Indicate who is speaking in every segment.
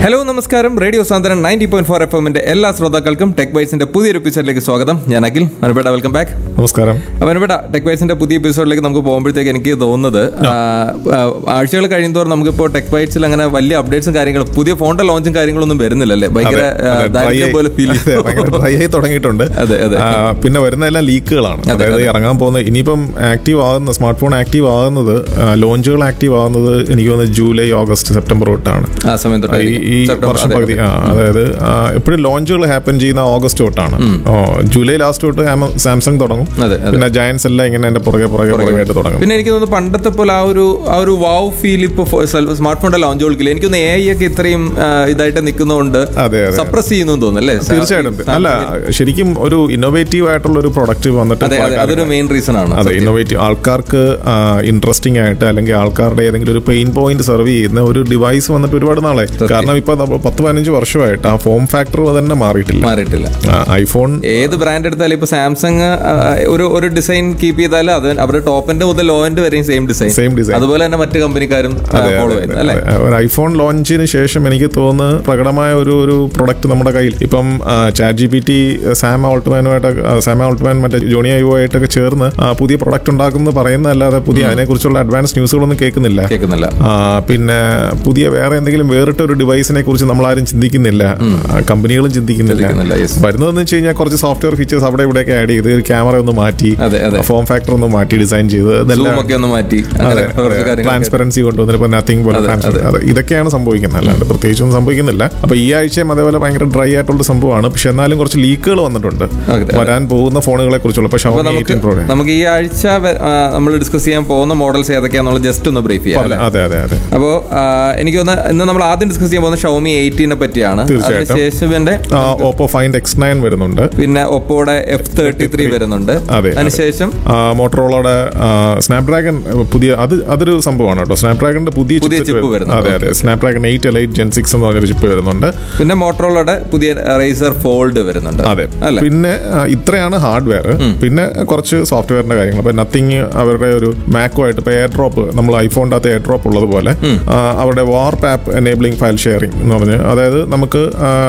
Speaker 1: Hello നമസ്കാരം radio Santhwanam ninety point four F എമ്മിന്റെ എല്ലാ ശ്രോതാക്കൾക്കും ടെക് ബൈറ്റ്സിന്റെ പുതിയൊരു എപ്പിസോഡിലേക്ക് സ്വാഗതം ഞാൻ അഖിൽ അനുപേട്ട വെൽക്കം ബാക്ക്
Speaker 2: നമസ്കാരം
Speaker 1: അനുപേട്ട ടെക് ബൈറ്റ്സിന്റെ പുതിയ എപ്പിസോഡിലേക്ക് നമുക്ക് പോകുമ്പോഴത്തേക്ക് എനിക്ക് തോന്നുന്നത് ആ, ആ, ആഴ്ചകൾ കഴിയുന്നതോറും നമുക്കിപ്പോൾ ടെക് ബൈറ്റ്സിൽ അങ്ങനെ വലിയ അപ്ഡേറ്റ്സും കാര്യങ്ങളും പുതിയ ഫോണിന്റെ ലോഞ്ചും കാര്യങ്ങളൊന്നും വരുന്നില്ലല്ലേ ഭയങ്കര ആ,
Speaker 2: അതെ, dry
Speaker 1: ദാരിദ്ര്യം
Speaker 2: ആയി-
Speaker 1: പോലെ ഫീൽ
Speaker 2: അതെ, ഭയങ്കര ഡ്രൈ ആയി തുടങ്ങിയിട്ടുണ്ട്
Speaker 1: അതെ, അതെ.
Speaker 2: ആ, പിന്നെ വരുന്ന എല്ലാം ലീക്കുകളാണ് അതായത് ഇറങ്ങാൻ പോകുന്ന ഇനിയിപ്പം ആക്റ്റീവ് ആകുന്ന സ്മാർട്ട് ഫോൺ ആക്റ്റീവ് ആകുന്നത് ലോഞ്ചുകൾ ആക്റ്റീവ് ആകുന്നത് എനിക്ക് തോന്നുന്നത് ജൂലൈ ഓഗസ്റ്റ് സെപ്റ്റംബർ തൊട്ടാണ്
Speaker 1: ആ സമയം
Speaker 2: ഈ
Speaker 1: തൊട്ടായിരിക്കും.
Speaker 2: ഈ
Speaker 1: സെപ്റ്റംബർ,
Speaker 2: വർഷം
Speaker 1: അതെ,
Speaker 2: പകുതി ആ, അതായത് എപ്പോഴും ലോഞ്ചുകൾ ഹാപ്പൻ ചെയ്യുന്ന ഓഗസ്റ്റ് തൊട്ടാണ് ഓ, ജൂലൈ ലാസ്റ്റ് തൊട്ട് ആമ- സാംസങ് തുടങ്ങും
Speaker 1: അതെ, അതെ.
Speaker 2: പിന്നെ ജയൻസ് എല്ലാം ഇങ്ങനെ എന്റെ പുറകെ പുറകെ പുറകെയായിട്ട് തുടങ്ങും
Speaker 1: പിന്നെ എനിക്ക് തോന്നുന്നു പണ്ടത്തെ പോലെ ആ ഒരു ആ ഒരു വാവ് ഫീൽ ഇപ്പൊ സ്മാർട്ട് ഫോണിന്റെ ലോഞ്ച് കൊടുക്കില്ല എനിക്കൊന്ന് എ ഐ ഒക്കെ ഇത്രയും ആ, ഇതായിട്ട് നിൽക്കുന്നതുകൊണ്ട്
Speaker 2: അതെ അതെ
Speaker 1: സപ്രസ് ചെയ്യുന്നു തോന്നുന്നു അല്ലേ
Speaker 2: തീർച്ചയായിട്ടും അല്ല ശരിക്കും ഒരു ഇന്നോവേറ്റീവ് ആയിട്ടുള്ള ഒരു പ്രൊഡക്റ്റ് വന്നിട്ട്
Speaker 1: അതെ അതെ അതൊരു മെയിൻ റീസൺ ആണ്
Speaker 2: അതെ ഇന്നോവേറ്റീവ് ആൾക്കാർക്ക് ഇൻട്രസ്റ്റിംഗ് ആയിട്ട് അല്ലെങ്കിൽ ആൾക്കാരുടെ ഏതെങ്കിലും ഒരു പെയിൻ പോയിന്റ് സെർവ് ചെയ്യുന്ന ഒരു ഡിവൈസ് വന്നിട്ട് ഒരുപാട് നാളെ കാരണം ഇപ്പൊ നമ്മ- പത്ത് പതിനഞ്ച് വർഷമായിട്ട് ആ ഫോം ഫാക്ടർ തന്നെ മാറിയിട്ടില്ല
Speaker 1: മാറിയിട്ടില്ല
Speaker 2: ഐഫോൺ
Speaker 1: ഏത് ബ്രാൻഡ് എടുത്താലും ഇപ്പൊ സാംസങ് ഒരു ഒരു ഡിസൈൻ കീപ്പ് ചെയ്താലും അത് അവരുടെ ടോപ്പ് എൻഡ് മുതൽ ലോ എൻഡ് വരെയും സെയിം ഡിസൈൻ
Speaker 2: സെയിം ഡിസൈൻ
Speaker 1: അതുപോലെ തന്നെ മറ്റു കമ്പനിക്കാരും ഫോളോ ചെയ്യുന്നു അല്ലെ
Speaker 2: ഒരു ഐഫോൺ ലോഞ്ചിന് ശേഷം എനിക്ക് തോന്നുന്നു പ്രകടമായ ഒരു ഒരു പ്രൊഡക്റ്റ് നമ്മുടെ കയ്യിൽ ഇപ്പം chat G P T Sam ഓൾട്ട്മാനുമായിട്ട് സാം ഓൾട്ട്മാൻ മറ്റേ ജോണി ഐവോ ആയിട്ടൊക്കെ ചേർന്ന് ആ, പുതിയ പ്രൊഡക്റ്റ് ഉണ്ടാക്കുന്നത് പറയുന്നതല്ലാതെ പുതിയ അതിനെക്കുറിച്ചുള്ള അഡ്വാൻസ് ന്യൂസുകളൊന്നും കേൾക്കുന്നില്ല
Speaker 1: കേൾക്കുന്നില്ല
Speaker 2: ആ, പിന്നെ പുതിയ വേറെ എന്തെങ്കിലും വേറിട്ട ഒരു ഡിവൈസിനെ കുറിച്ച് നമ്മൾ ആരും ചിന്തിക്കുന്നില്ല ആ, കമ്പനികളും ചിന്തിക്കുന്നില്ല
Speaker 1: ചിന്തിക്കുന്നില്ല, yes.
Speaker 2: വരുന്നതെന്ന് വെച്ച് കഴിഞ്ഞാൽ കുറച്ച് സോഫ്റ്റ്വെയർ ഫീച്ചേഴ്സ് അവിടെ ഇവിടെയൊക്കെ ആഡ് ചെയ്ത് ക്യാമറ ഒന്ന് മാറ്റി
Speaker 1: അതെ, അതെ.
Speaker 2: ഫോം ഫാക്ടർ ഒന്ന് മാറ്റി ഡിസൈൻ ചെയ്ത് ഇതെല്ലാം
Speaker 1: Zoom ഒക്കെ ഒന്ന് മാറ്റി അങ്ങനെ കുറച്ച് കാര്യങ്ങൾ
Speaker 2: ട്രാൻസ്പെറൻസി കൊണ്ടുവന്നിട്ട് ഇപ്പൊ നത്തിങ് പോലെ transparent- അതെ, ഇതൊക്കെയാണ് സംഭവിക്കുന്നത് അല്ലാണ്ട് പ്രത്യേകിച്ചൊന്നും സംഭവിക്കുന്നില്ല അപ്പൊ ഈ ആഴ്ചയും അതേപോലെ ഭയങ്കര ഡ്രൈ ആയിട്ടുള്ള സംഭവമാണ് പക്ഷെ എന്നാലും കുറച്ച് ലീക്കുകൾ വന്നിട്ടുണ്ട്
Speaker 1: അതെ.
Speaker 2: വരാൻ പോകുന്ന ഫോണുകളെ കുറിച്ചുള്ള ഇപ്പൊ
Speaker 1: അപ്പൊ
Speaker 2: ഷവമി
Speaker 1: നമുക്ക്
Speaker 2: എയ്റ്റീൻ പ്രോ
Speaker 1: നമുക്ക് ഈ ആഴ്ച നമ്മൾ ഡിസ്കസ് ചെയ്യാൻ പോകുന്ന മോഡൽസ് ഏതൊക്കെയാണെന്നുള്ളത് ജസ്റ്റ് ഒന്ന് ബ്രീഫ് ചെയ്യാം അല്ലേ
Speaker 2: അതെ അതെ അതെ
Speaker 1: അപ്പോൾ എനിക്ക് തോന്നുന്നു ഇന്ന് നമ്മൾ ആദ്യം ഡിസ്കസ് ചെയ്യാൻ പോകുന്ന ഷോമി എയ്റ്റീനെ പറ്റിയാണ്
Speaker 2: തീർച്ചയായിട്ടും.
Speaker 1: അതിനുശേഷം എന്റെ
Speaker 2: ഓപ്പോ ഫൈൻഡ് എക്സ് നയൻ വരുന്നുണ്ട്
Speaker 1: പിന്നെ ഒപ്പോടെ എഫ് തേർട്ടി ത്രീ വരുന്നുണ്ട്
Speaker 2: അതെ,
Speaker 1: അതിനുശേഷം
Speaker 2: മോട്ടറോളയുടെ സ്നാപ്ഡ്രാഗൺ പുതിയ അത് അതൊരു സംഭവമാണ് കേട്ടോ സ്നാപ്ഡ്രാഗണിന്റെ പുതിയ
Speaker 1: പുതിയ
Speaker 2: chipset
Speaker 1: chip
Speaker 2: വരുന്നു.
Speaker 1: വരുന്നുണ്ട്.
Speaker 2: അതെ അതെ Snapdragon eight elite gen six എന്ന് പറഞ്ഞൊരു ചിപ്പ് വരുന്നുണ്ട്
Speaker 1: പിന്നെ മോട്ടറോളയുടെ പുതിയ റേസർ ഫോൾഡ് വരുന്നുണ്ട്
Speaker 2: അതെ
Speaker 1: അല്ലേ
Speaker 2: പിന്നെ ആ, ഇത്രയാണ് ഹാർഡ്വെയർ പിന്നെ കുറച്ച് സോഫ്റ്റ്വെയറിന്റെ കാര്യങ്ങൾ ഇപ്പൊ നത്തിങ് അവരുടെ ഒരു മാക്കുമായിട്ട് ഇപ്പൊ എയർ ഡ്രോപ്പ് നമ്മൾ ഐഫോണിന്റെ അകത്ത് എയർ ഡ്രോപ്പ് ഉള്ളതുപോലെ ആ, അവരുടെ വാർപ്പ് ആപ്പ് എനേബിളിംഗ് ഫയൽ ഷെയറിംഗ് എന്ന് പറഞ്ഞ് അതായത് നമുക്ക്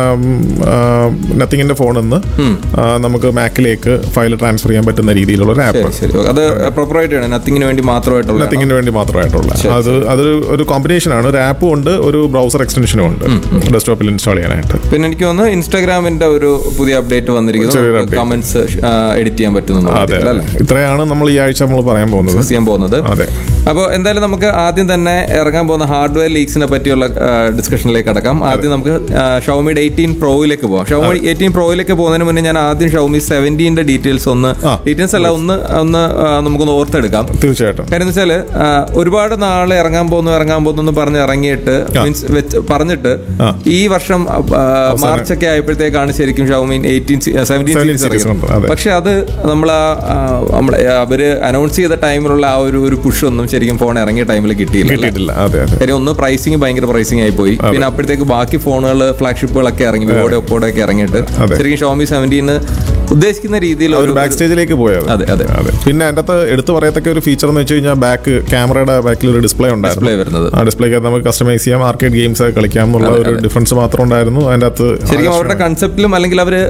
Speaker 2: നത്തിങ്ങിന്റെ ഫോണിൽ നിന്ന് ആ, നമുക്ക് മാക്കിലേക്ക് ഫയൽ ട്രാൻസ്ഫർ ചെയ്യാൻ പറ്റുന്ന രീതിയിലുള്ള ഒരു ആപ്പ്
Speaker 1: ശരി ശരി അത് പ്രോപ്പറായിട്ട് ആണ് നത്തിങ്ങിന് വേണ്ടി മാത്രമായിട്ടുള്ള
Speaker 2: നത്തിങ്ങിന് വേണ്ടി മാത്രമായിട്ടുള്ള അത് അതൊരു ഒരു കോമ്പിനേഷൻ ആണ് ഒരു ആപ്പും ഉണ്ട് ഒരു ബ്രൗസർ എക്സ്റ്റൻഷനും ഉണ്ട് ഡെസ്ക്ടോപ്പിൽ ഇൻസ്റ്റാൾ ചെയ്യാനായിട്ട്
Speaker 1: പിന്നെ എനിക്ക് തോന്നുന്നു ഇൻസ്റ്റാഗ്രാമിന്റെ ഒരു പുതിയ അപ്ഡേറ്റ്
Speaker 2: ചെറിയൊരു
Speaker 1: വന്നിരിക്കുന്നു
Speaker 2: update.
Speaker 1: കമന്റ്സ് എഡിറ്റ് ചെയ്യാൻ പറ്റുന്നു
Speaker 2: അതെ
Speaker 1: അല്ലേ
Speaker 2: ഇത്രയാണ് നമ്മൾ ഈ ആഴ്ച നമ്മൾ പറയാൻ പോകുന്നത്
Speaker 1: ഡിസ്കസ് ചെയ്യാൻ പോകുന്നത്
Speaker 2: അതെ
Speaker 1: അപ്പോൾ എന്തായാലും നമുക്ക് ആദ്യം തന്നെ ഇറങ്ങാൻ പോകുന്ന ഹാർഡ്വെയർ ലീക്സിനെ പറ്റിയുള്ള ഡിസ്കഷനിലേക്ക് കടക്കാം ആദ്യം നമുക്ക് ഷൗമിയുടെ എയ്റ്റീൻ പ്രോയിലേക്ക് പോകാം ഷൗമി എയ്റ്റീൻ പ്രോയിലേക്ക് പോകുന്നതിന് മുന്നേ ഞാൻ ആദ്യം ഷൗമി സെവൻറ്റീൻ്റെ ഡീറ്റെയിൽസ് ഒന്ന്
Speaker 2: ആ.
Speaker 1: ഡീറ്റെയിൽസ് അല്ല ഒന്ന് ഒന്ന് ആ, നമുക്കൊന്ന് ഓർത്തെടുക്കാം
Speaker 2: തീർച്ചയായിട്ടും
Speaker 1: കാര്യം എന്ന് വെച്ചാല് ആ, ഒരുപാട് നാളെ ഇറങ്ങാൻ പോകുന്നു ഇറങ്ങാൻ പോകുന്നു എന്ന് പറഞ്ഞ് ഇറങ്ങിയിട്ട് മീൻസ് വെച്ച് പറഞ്ഞിട്ട്
Speaker 2: ആ.
Speaker 1: ഈ വർഷം മാർച്ച് ഒക്കെ ആയപ്പോഴത്തേക്കാണ് ശരിക്കും Xiaomi eighteen seventeen
Speaker 2: 17
Speaker 1: series
Speaker 2: series ഉണ്ട്, അതെ.
Speaker 1: പക്ഷെ അത് നമ്മൾ നമ്മളെ അവര് അനൗൺസ് ചെയ്ത ടൈമിലുള്ള ആ ഒരു ഒരു പുഷ് ഒന്നും ശരിക്കും ഫോൺ ഇറങ്ങിയ ടൈമിൽ കിട്ടിയില്ല അല്ലേ?
Speaker 2: കിട്ടിയിട്ടില്ല അതെ അതെ
Speaker 1: കാര്യം ഒന്ന് പ്രൈസിങ് ഭയങ്കര പ്രൈസിങ് ആയി പോയി പിന്നെ അപ്പോഴത്തേക്ക് ബാക്കി ഫോണുകൾ ഫ്ലാഗ്ഷിപ്പുകളൊക്കെ ഇറങ്ങി വിവോടെ ഒപ്പോടെ ഒക്കെ ഇറങ്ങിയിട്ട്
Speaker 2: അതെ.
Speaker 1: ശരിക്കും ഷോമി സെവൻറ്റീന് ഉദ്ദേശിക്കുന്ന രീതിയിൽ
Speaker 2: ഒരു
Speaker 1: ഒരു
Speaker 2: ബാക്ക് സ്റ്റേജിലേക്ക് പോയത്
Speaker 1: അതെ അതെ
Speaker 2: അതെ പിന്നെ അതിന്റെ അകത്ത് എടുത്തു പറയത്തക്ക ഒരു ഫീച്ചർ എന്ന് വെച്ച് കഴിഞ്ഞാൽ ബാക്ക് ക്യാമറയുടെ ബാക്കിൽ ഒരു ഡിസ്പ്ലേ ഉണ്ടായിരുന്നു
Speaker 1: ഡിസ്പ്ലേ വരുന്നത്
Speaker 2: ആ ഡിസ്പ്ലേക്ക് നമുക്ക് കസ്റ്റമൈസ് ചെയ്യാം ആർക്കേഡ് ഗെയിംസ് ഒക്കെ കളിക്കാം എന്നുള്ള ഒരു ഡിഫറൻസ് മാത്രം ഉണ്ടായിരുന്നു അതിന്റെ അകത്ത്
Speaker 1: ശരിക്കും അവരുടെ കൺസെപ്റ്റിലും അല്ലെങ്കിൽ അവർ